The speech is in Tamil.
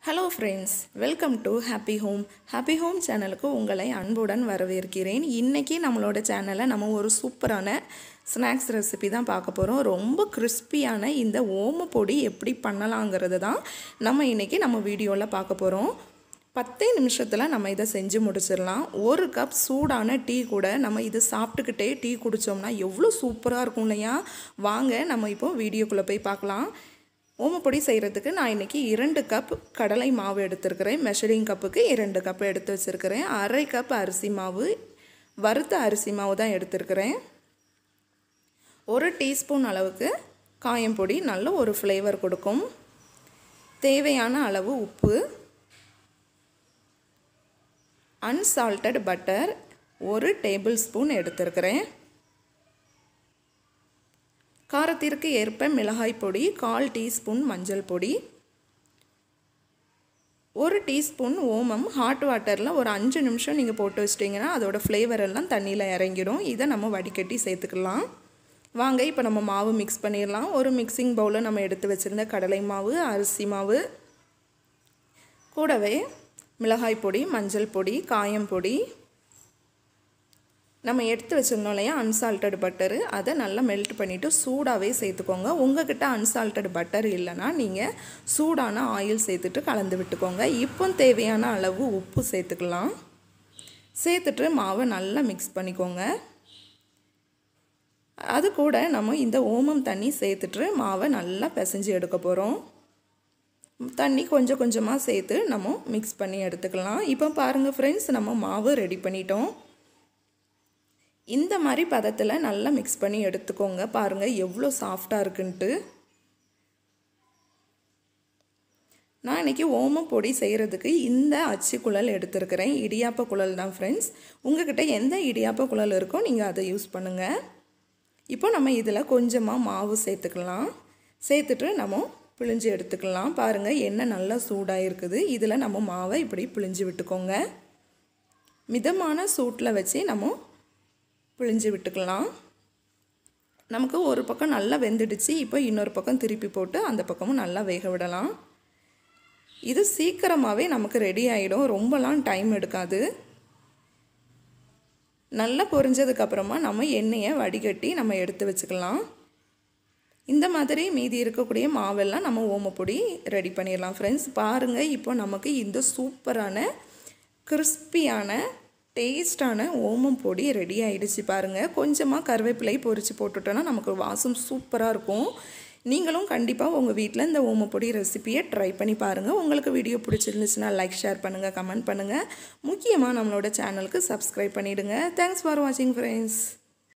hello friends welcome to happy home happy home சேனலுக்கு உங்களை அன்புடன் வரவேற்கிறேன் இன்றைக்கி நம்மளோட சேனலில் நம்ம ஒரு சூப்பரான ஸ்நாக்ஸ் ரெசிபி தான் பார்க்க போகிறோம் ரொம்ப கிறிஸ்பியான இந்த ஓம பொடி எப்படி பண்ணலாங்கிறது தான் நம்ம இன்றைக்கி நம்ம வீடியோவில் பார்க்க போகிறோம் பத்தே நிமிஷத்தில் நம்ம இதை செஞ்சு முடிச்சிடலாம் ஒரு கப் சூடான டீ கூட நம்ம இது சாப்பிட்டுக்கிட்டே டீ குடித்தோம்னா எவ்வளோ சூப்பராக இருக்கும் இல்லையா வாங்க நம்ம இப்போ வீடியோக்குள்ளே போய் பார்க்கலாம் ஓமப்பொடி செய்கிறதுக்கு நான் இன்றைக்கி இரண்டு கப் கடலை மாவு எடுத்திருக்கிறேன் மெஷரிங் கப்புக்கு இரண்டு கப் எடுத்து வச்சுருக்கிறேன் அரை கப் அரிசி மாவு வறுத்த அரிசி மாவு தான் எடுத்திருக்கிறேன் ஒரு டீஸ்பூன் அளவுக்கு காயம்பொடி நல்ல ஒரு ஃப்ளேவர் கொடுக்கும் தேவையான அளவு உப்பு அன்சால்டட் பட்டர் ஒரு டேபிள் ஸ்பூன் எடுத்திருக்கிறேன் காரத்திற்கு ஏற்ப மிளகாய் பொடி கால் டீஸ்பூன் மஞ்சள் பொடி ஒரு டீஸ்பூன் ஓமம் ஹாட் வாட்டரில் ஒரு அஞ்சு நிமிஷம் நீங்கள் போட்டு வச்சிட்டிங்கன்னா அதோடய ஃப்ளேவர் எல்லாம் தண்ணியில் இறங்கிடும் இதை நம்ம வடிகட்டி சேர்த்துக்கலாம் வாங்க இப்போ நம்ம மாவு மிக்ஸ் பண்ணிடலாம் ஒரு மிக்சிங் பவுலில் நம்ம எடுத்து வச்சுருந்த கடலை மாவு அரிசி மாவு கூடவே மிளகாய் பொடி மஞ்சள் பொடி காயம் பொடி நம்ம எடுத்து வச்சுருந்தோம் இல்லையா அன்சால்டட் பட்டரு அதை நல்லா மெல்ட் பண்ணிவிட்டு சூடாகவே சேர்த்துக்கோங்க உங்ககிட்ட அன்சால்டட் பட்டர் இல்லைன்னா நீங்கள் சூடான ஆயில் சேர்த்துட்டு கலந்து விட்டுக்கோங்க இப்போ தேவையான அளவு உப்பு சேர்த்துக்கலாம் சேர்த்துட்டு மாவை நல்லா மிக்ஸ் பண்ணிக்கோங்க அது கூட நம்ம இந்த ஓமம் தண்ணி சேர்த்துட்டு மாவை நல்லா பிசைஞ்சு எடுக்க போகிறோம் தண்ணி கொஞ்சம் கொஞ்சமாக சேர்த்து நம்ம மிக்ஸ் பண்ணி எடுத்துக்கலாம் இப்போ பாருங்கள் ஃப்ரெண்ட்ஸ் நம்ம மாவு ரெடி பண்ணிட்டோம் இந்த மாதிரி பதத்தில் நல்லா மிக்ஸ் பண்ணி எடுத்துக்கோங்க பாருங்கள் எவ்வளோ சாஃப்டாக இருக்குன்ட்டு நான் இன்றைக்கி ஓம பொடி செய்கிறதுக்கு இந்த அச்சு குழல் எடுத்துருக்கிறேன் இடியாப்ப குழல் தான் ஃப்ரெண்ட்ஸ் உங்கள்கிட்ட எந்த இடியாப்ப குழல் இருக்கோ நீங்கள் அதை யூஸ் பண்ணுங்கள் இப்போ நம்ம இதில் கொஞ்சமாக மாவு சேர்த்துக்கலாம் சேர்த்துட்டு நம்ம பிழிஞ்சு எடுத்துக்கலாம் பாருங்கள் எண்ணெய் நல்லா சூடாக இருக்குது இதில் நம்ம மாவை இப்படி பிழிஞ்சு விட்டுக்கோங்க மிதமான சூட்டில் வச்சு நம்ம பிழிஞ்சு விட்டுக்கலாம் நமக்கு ஒரு பக்கம் நல்லா வெந்துடுச்சு இப்போ இன்னொரு பக்கம் திருப்பி போட்டு அந்த பக்கமும் நல்லா வேக விடலாம் இது சீக்கிரமாகவே நமக்கு ரெடி ஆகிடும் ரொம்பலாம் டைம் எடுக்காது நல்லா பொரிஞ்சதுக்கப்புறமா நம்ம எண்ணெயை வடிகட்டி நம்ம எடுத்து வச்சுக்கலாம் இந்த மாதிரி மீதி இருக்கக்கூடிய மாவெல்லாம் நம்ம ஓமப்பொடி ரெடி பண்ணிடலாம் ஃப்ரெண்ட்ஸ் பாருங்கள் இப்போ நமக்கு இந்த சூப்பரான கிறிஸ்பியான டேஸ்டான ஓமம் பொடி ரெடி ஆகிடுச்சு பாருங்கள் கொஞ்சமாக கருவேப்பிலை பொரித்து போட்டுட்டோன்னா நமக்கு வாசம் சூப்பராக இருக்கும் நீங்களும் கண்டிப்பாக உங்கள் வீட்டில் இந்த ஓமப்பொடி ரெசிப்பியை ட்ரை பண்ணி பாருங்கள் உங்களுக்கு வீடியோ பிடிச்சிருந்துச்சுன்னா லைக் ஷேர் பண்ணுங்கள் கமெண்ட் பண்ணுங்கள் முக்கியமாக நம்மளோட சேனலுக்கு சப்ஸ்கிரைப் பண்ணிவிடுங்க தேங்க்ஸ் ஃபார் வாட்சிங் ஃப்ரெண்ட்ஸ்